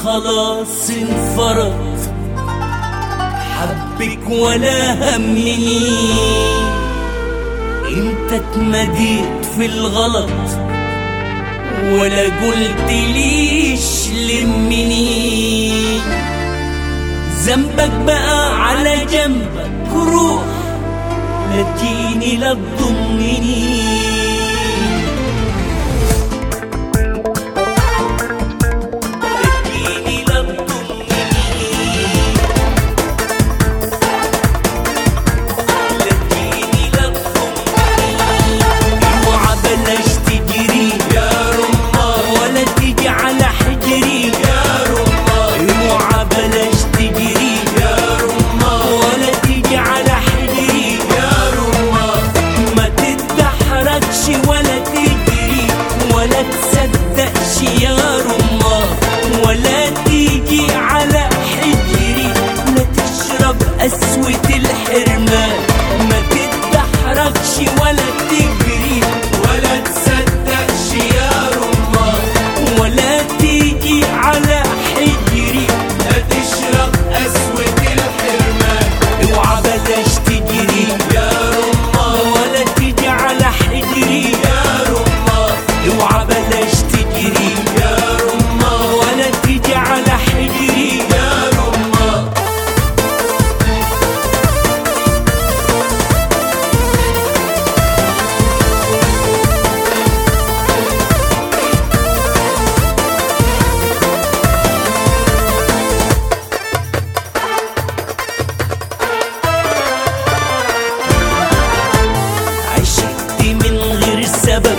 خلاص انفرط حبك ولا همني انت اتمديت في الغلط ولا قلت ليش لمني ذنبك بقى على جنبك روح لا تجيني لا تضمني تجيني لا تضمني لا تجيني لا تضمني اوعى بلاش تجري يا رمان ولا تيجي على حجري يا رمان اوعى بلاش تجري يا رمان ولا تيجي على حجري يا رمان ما تتدحرجش ولا تجري ولا تصدقش يا رمان ولا تيجي على حجري لا تشرب قسوة الحرمان ما تتدحرجش ولا تجري ولا تصدقش يا رمان ولا تيجي على حجري لا تشرب قسوة الحرمان اوعى بلاش تجري يا رمان ولا تيجي على حجري يا رمان اوعى بلاش تجري يا رمان ولا تيجي على حجري يا رمان عشقت من غير سبب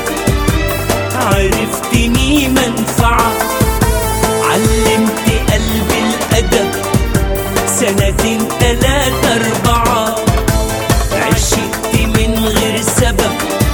عرفتني منفعة علمت قلبي الأدب سنتين تلاتة أربعة عشقت من غير سبب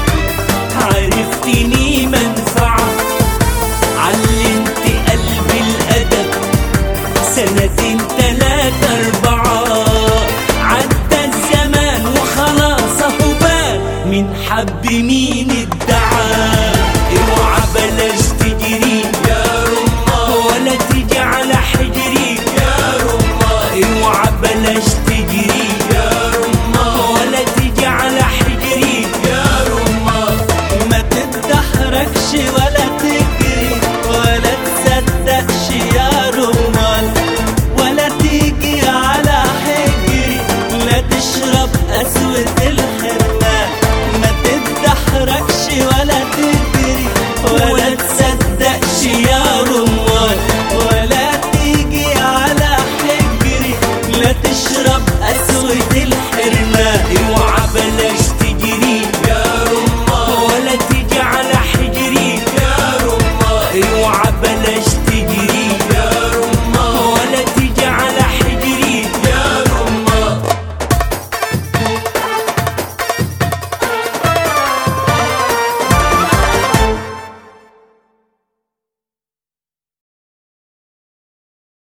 عرفتني منفعة علمت قلبي الأدب سنتين تلاتة أربعة عدى الزمان وخلاص أهو بان من حب مين ادعى اوعى بلاش تجري يا رمان ولا تيجي على حجري يا رمان اوعى بلاش تجري يا رمان ولا تيجي على حجري يا رمان ما تتدحرجش ولا تجري ولا تصدقش يا رمان ولا تيجي على حجري لا تشرب قسوة الحرمان ما تتدحرجش ولا تجري ولا تصدقش يا رمان ولا تيجي على حجري لا تشرب قسوة الحرمان